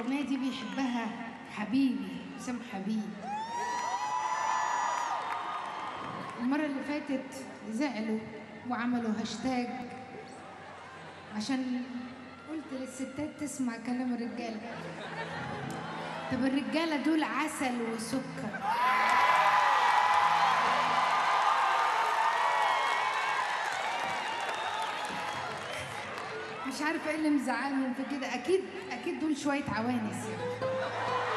الأغنية دي بيحبها حبيبي حسام حبيب المرة اللي فاتت زعلوا وعملوا هاشتاج عشان قلت للستات تسمع كلام الرجالة طب الرجالة دول عسل وسكر مش عارفة ايه اللي مزعلهم في كده أكيد أكيد دول شوية عوانس يعني